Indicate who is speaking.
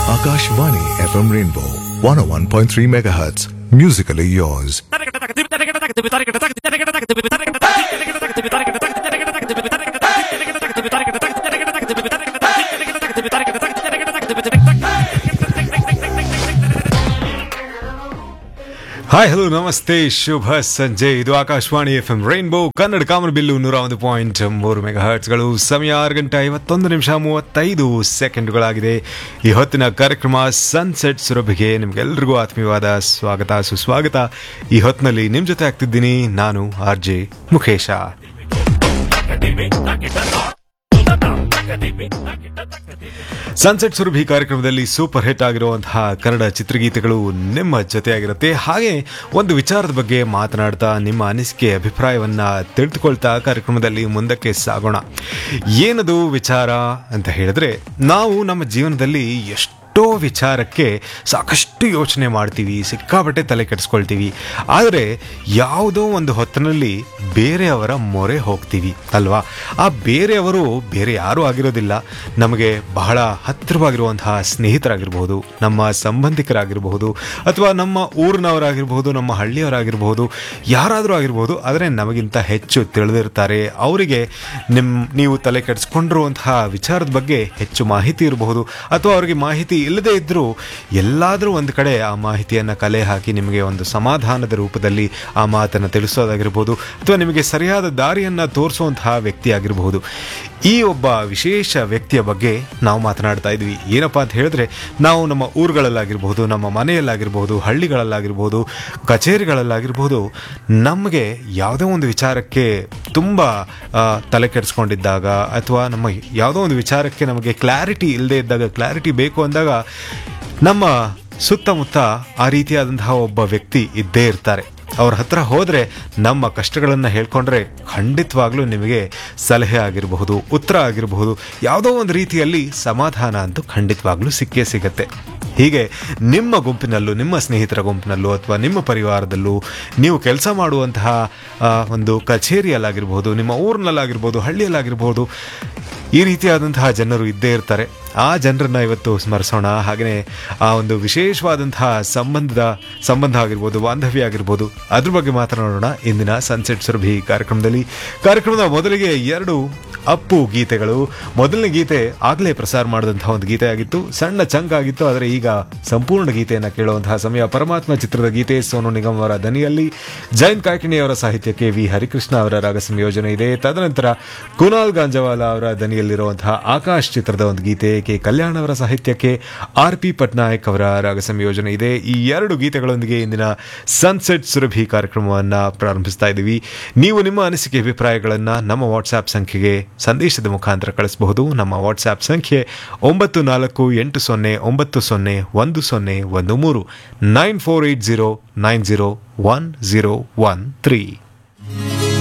Speaker 1: Akashvani FM Rainbow 101.3 MHz. Musically yours.
Speaker 2: Hi hello ನಮಸ್ತೆ ಶುಭ ಸಂಜೆ ಇದು Akashvani F M rainbow Kannada ಕಾಮನ್ ಬಿಲ್ಲು ನೂರ ಒಂದು ಪಾಯಿಂಟ್ ಮೂರು ಮೆಗಾ ಹರ್ಟ್ಸ್ಗಳು ಸಮಯ ಆರು ಗಂಟೆ ಐವತ್ತೊಂದು ನಿಮಿಷ ಮೂವತ್ತೈದು ಸೆಕೆಂಡ್ಗಳಾಗಿದೆ ಈ ಹೊತ್ತಿನ ಕಾರ್ಯಕ್ರಮ ಸನ್ಸೆಟ್ ಸುರಭಿಗೆ ನಿಮ್ಗೆಲ್ರಿಗೂ ಆತ್ಮೀಯವಾದ ಸ್ವಾಗತ ಸುಸ್ವಾಗತ ಈ ಹೊತ್ತಿನಲ್ಲಿ ನಿಮ್ಮ ಜೊತೆ ಆಗ್ತಿದ್ದೀನಿ ನಾನು R J Mukesh sunset Surabhi ಕಾರ್ಯಕ್ರಮದಲ್ಲಿ ಸೂಪರ್ ಹಿಟ್ ಆಗಿರುವಂತಹ ಕನ್ನಡ ಚಿತ್ರಗೀತೆಗಳು ನಿಮ್ಮ ಜೊತೆಯಾಗಿರುತ್ತೆ ಹಾಗೆ ಒಂದು ವಿಚಾರದ ಬಗ್ಗೆ ಮಾತನಾಡ್ತಾ ನಿಮ್ಮ ಅನಿಸಿಕೆ ಅಭಿಪ್ರಾಯವನ್ನ ತಿಳಿದುಕೊಳ್ತಾ ಕಾರ್ಯಕ್ರಮದಲ್ಲಿ ಮುಂದಕ್ಕೆ ಸಾಗೋಣ ಏನದು ವಿಚಾರ ಅಂತ ಹೇಳಿದ್ರೆ ನಾವು ನಮ್ಮ ಜೀವನದಲ್ಲಿ ಎಷ್ಟು ಎಷ್ಟೋ ವಿಚಾರಕ್ಕೆ ಸಾಕಷ್ಟು ಯೋಚನೆ ಮಾಡ್ತೀವಿ ಸಿಕ್ಕಾಪಟ್ಟೆ ತಲೆ ಕೆಡಿಸ್ಕೊಳ್ತೀವಿ ಆದರೆ ಯಾವುದೋ ಒಂದು ಹೊತ್ತಿನಲ್ಲಿ ಬೇರೆಯವರ ಮೊರೆ ಹೋಗ್ತೀವಿ ಅಲ್ವಾ ಆ ಬೇರೆಯವರು ಬೇರೆ ಯಾರೂ ಆಗಿರೋದಿಲ್ಲ ನಮಗೆ ಬಹಳ ಹತ್ತಿರವಾಗಿರುವಂತಹ ಸ್ನೇಹಿತರಾಗಿರ್ಬೋದು ನಮ್ಮ ಸಂಬಂಧಿಕರಾಗಿರಬಹುದು ಅಥವಾ ನಮ್ಮ ಊರಿನವರಾಗಿರ್ಬೋದು ನಮ್ಮ ಹಳ್ಳಿಯವರಾಗಿರ್ಬೋದು ಯಾರಾದರೂ ಆಗಿರ್ಬೋದು ಆದರೆ ನಮಗಿಂತ ಹೆಚ್ಚು ತಿಳಿದಿರ್ತಾರೆ ಅವರಿಗೆ ನಿಮ್ಮ ನೀವು ತಲೆ ಕೆಡಿಸ್ಕೊಂಡಿರುವಂತಹ ವಿಚಾರದ ಬಗ್ಗೆ ಹೆಚ್ಚು ಮಾಹಿತಿ ಇರಬಹುದು ಅಥವಾ ಅವರಿಗೆ ಮಾಹಿತಿ ಇಲ್ಲದೇ ಇದ್ದರೂ ಎಲ್ಲಾದರೂ ಒಂದು ಕಡೆ ಆ ಮಾಹಿತಿಯನ್ನು ಕಲೆ ಹಾಕಿ ನಿಮಗೆ ಒಂದು ಸಮಾಧಾನದ ರೂಪದಲ್ಲಿ ಆ ಮಾತನ್ನು ತಿಳಿಸೋದಾಗಿರ್ಬೋದು ಅಥವಾ ನಿಮಗೆ ಸರಿಯಾದ ದಾರಿಯನ್ನು ತೋರಿಸುವಂತಹ ವ್ಯಕ್ತಿ ಆಗಿರಬಹುದು ಈ ಒಬ್ಬ ವಿಶೇಷ ವ್ಯಕ್ತಿಯ ಬಗ್ಗೆ ನಾವು ಮಾತನಾಡ್ತಾ ಇದ್ವಿ ಏನಪ್ಪಾ ಅಂತ ಹೇಳಿದ್ರೆ ನಾವು ನಮ್ಮ ಊರುಗಳಲ್ಲಾಗಿರ್ಬೋದು ನಮ್ಮ ಮನೆಯಲ್ಲಾಗಿರ್ಬೋದು ಹಳ್ಳಿಗಳಲ್ಲಾಗಿರ್ಬೋದು ಕಚೇರಿಗಳಲ್ಲಾಗಿರ್ಬೋದು ನಮಗೆ ಯಾವುದೋ ಒಂದು ವಿಚಾರಕ್ಕೆ ತುಂಬ ಆ, ತಲೆ ಕೆಡಿಸ್ಕೊಂಡಿದ್ದಾಗ ಅಥವಾ ನಮ್ಮ ಯಾವುದೋ ಒಂದು ವಿಚಾರಕ್ಕೆ ನಮಗೆ ಕ್ಲಾರಿಟಿ ಇಲ್ಲದೆ ಇದ್ದಾಗ ಕ್ಲಾರಿಟಿ ಬೇಕು ಅಂದಾಗ ನಮ್ಮ ಸುತ್ತಮುತ್ತ ಆ ರೀತಿಯಾದಂತಹ ಒಬ್ಬ ವ್ಯಕ್ತಿ ಇದ್ದೇ ಇರ್ತಾರೆ ಅವ್ರ ಹತ್ರ ಹೋದರೆ ನಮ್ಮ ಕಷ್ಟಗಳನ್ನು ಹೇಳ್ಕೊಂಡ್ರೆ ಖಂಡಿತವಾಗ್ಲೂ ನಿಮಗೆ ಸಲಹೆ ಆಗಿರಬಹುದು ಉತ್ತರ ಆಗಿರಬಹುದು ಯಾವುದೋ ಒಂದು ರೀತಿಯಲ್ಲಿ ಸಮಾಧಾನ ಅಂತೂ ಖಂಡಿತವಾಗ್ಲೂ ಸಿಕ್ಕೇ ಸಿಗತ್ತೆ ಹೀಗೆ ನಿಮ್ಮ ಗುಂಪಿನಲ್ಲೂ ನಿಮ್ಮ ಸ್ನೇಹಿತರ ಗುಂಪಿನಲ್ಲೂ ಅಥವಾ ನಿಮ್ಮ ಪರಿವಾರದಲ್ಲೂ ನೀವು ಕೆಲಸ ಮಾಡುವಂತಹ ಆ, ಒಂದು ಕಚೇರಿಯಲ್ಲಾಗಿರ್ಬೋದು ನಿಮ್ಮ ಊರಿನಲ್ಲಾಗಿರ್ಬೋದು ಹಳ್ಳಿಯಲ್ಲಾಗಿರ್ಬೋದು ಈ ರೀತಿಯಾದಂತಹ ಜನರು ಇದ್ದೇ ಇರ್ತಾರೆ ಆ ಜನರನ್ನ ಇವತ್ತು ಸ್ಮರಿಸೋಣ ಹಾಗೆಯೇ ಆ ಒಂದು ವಿಶೇಷವಾದಂತಹ ಸಂಬಂಧದ ಸಂಬಂಧ ಆಗಿರ್ಬೋದು ಬಾಂಧವ್ಯ ಆಗಿರ್ಬೋದು ಅದ್ರ ಬಗ್ಗೆ ಮಾತನಾಡೋಣ ಇಂದಿನ ಸನ್ಸೆಟ್ ಸುರಭಿ ಕಾರ್ಯಕ್ರಮದಲ್ಲಿ ಕಾರ್ಯಕ್ರಮದ ಮೊದಲಿಗೆ ಎರಡು ಅಪ್ಪು ಗೀತೆಗಳು ಮೊದಲನೇ ಗೀತೆ ಆಗಲೇ ಪ್ರಸಾರ ಮಾಡಿದಂತಹ ಒಂದು ಗೀತೆ ಆಗಿತ್ತು ಸಣ್ಣ ಚಂಕ್ ಆಗಿತ್ತು ಆದರೆ ಈಗ ಸಂಪೂರ್ಣ ಗೀತೆಯನ್ನು ಕೇಳುವಂತಹ ಸಮಯ ಪರಮಾತ್ಮ ಚಿತ್ರದ ಗೀತೆ ಸೋನು ನಿಗಮ್ ಅವರ ದನಿಯಲ್ಲಿ ಜೈನ್ ಕಾಯ್ಕಿಣಿ ಅವರ ಸಾಹಿತ್ಯಕ್ಕೆ ವಿ ಹರಿಕೃಷ್ಣ ಅವರ ರಾಗ ಸಂಯೋಜನೆ ಇದೆ ತದನಂತರ ಕುನಾಲ್ ಗಾಂಜವಾಲ ಅವರ ದನಿಯಲ್ಲಿರುವಂತಹ ಆಕಾಶ್ ಚಿತ್ರದ ಒಂದು ಗೀತೆ ಕೆ ಕಲ್ಯಾಣ್ ಅವರ ಸಾಹಿತ್ಯಕ್ಕೆ ಆರ್ ಪಿ ಪಟ್ನಾಯಕ್ ಅವರ ರಾಗ ಸಂಯೋಜನೆ ಇದೆ ಈ ಎರಡು ಗೀತೆಗಳೊಂದಿಗೆ ಇಂದಿನ ಸನ್ಸೆಟ್ ಸುರಭಿ ಕಾರ್ಯಕ್ರಮವನ್ನು ಪ್ರಾರಂಭಿಸ್ತಾ ಇದ್ದೀವಿ ನೀವು ನಿಮ್ಮ ಅನಿಸಿಕೆ ಅಭಿಪ್ರಾಯಗಳನ್ನು ನಮ್ಮ ವಾಟ್ಸ್ಆ್ಯಪ್ ಸಂಖ್ಯೆಗೆ ಸಂದೇಶದ ಮುಖಾಂತರ ಕಳಿಸಬಹುದು ನಮ್ಮ ವಾಟ್ಸ್ಆ್ಯಪ್ ಸಂಖ್ಯೆ ಒಂಬತ್ತು ನಾಲ್ಕು ಎಂಟು ಸೊನ್ನೆ ಒಂಬತ್ತು ಸೊನ್ನೆ ಒಂದು ಸೊನ್ನೆ ಒಂದು ಮೂರು nine four eight zero nine zero one zero one three